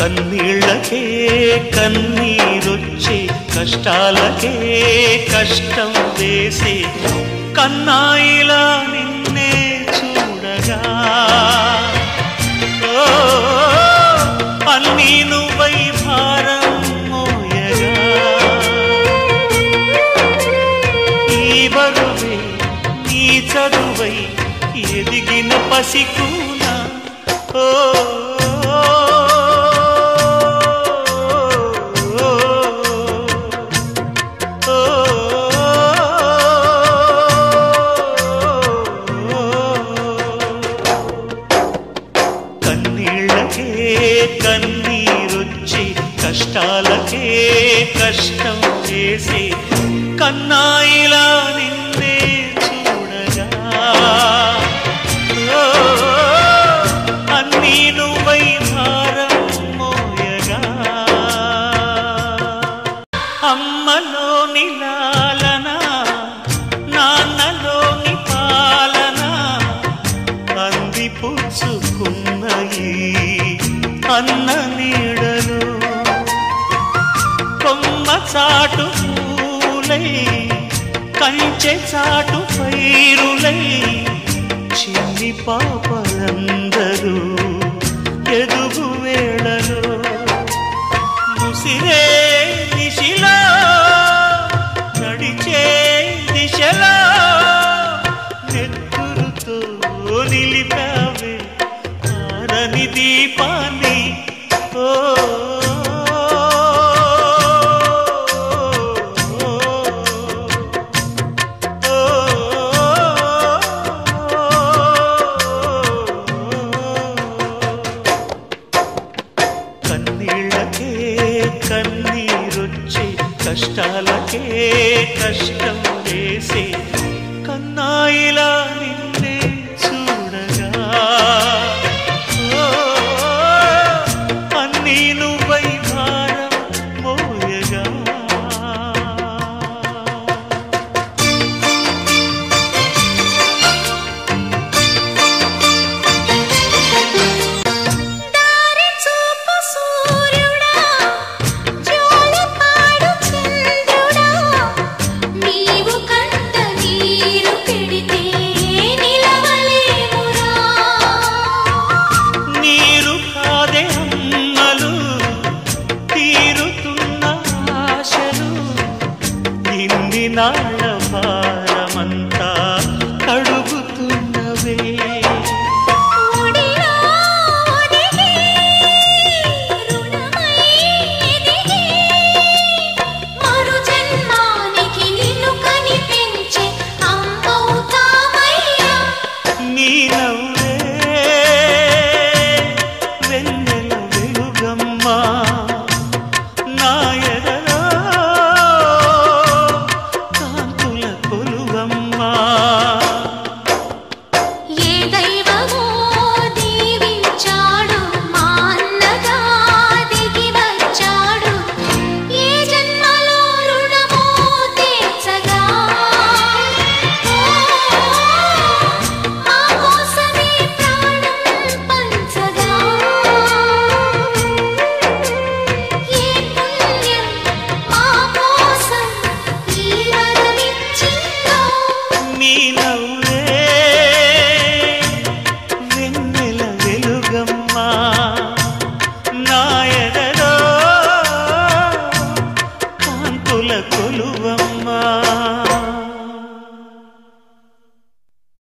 కన్నీళ్ళకే కన్నీరొచ్చే కష్టాలకే కష్టం వేసే కన్నాయిలా నిన్నే చూడగా ఓ, అన్నీ నువ్వై భారం మోయగా ఈ బరువే నీ చదువై ఎదిగిన పసికూన ఓ కన్నీళ్ళకే కన్నీరొచ్చి కష్టాలకే కష్టం చేసే కన్నాయిలా నిన్నే చూడగా ఓ, అన్నీ నువ్వై భారం మోయగా అమ్మలోని లాలన నాన్నలోని పాలన అంది పుచ్చుకున్న ఈ అన్న నీడలు కొమ్మ చాటు పూలై కంచె చాటు పైరులై చిన్ని పాపలందరూ ఎదుగు వేళలో ముసిరే దిశలో నడిచే దిశలో నెత్తురుతో నిలిపావే ఆరని దీపాన్ని ఓ కన్నీళ్ళకే కన్నీరొచ్చే కష్టాలకే కష్టం వేసే కన్నాయిలా నిన్నే చూడగా ఓ, అన్నీ నువ్వై భారం మోయగా దారి చూపు సూర్యుడా జోలపాడు చంద్రుడా నీవు కంట నీరు పెడితే నిలవలేమురా నీరు కాదే అమ్మలు తీరుతున్న ఆశలు ఇన్ని నాళ్ళ భారమంతా కడుగుతున్నవే ఒడిలో ఒదిగి రుణమై ఎదిగి మరు జన్మానికి నిన్ను కనిపించే అమ్మవుతామయ్యా నీ నవ్వు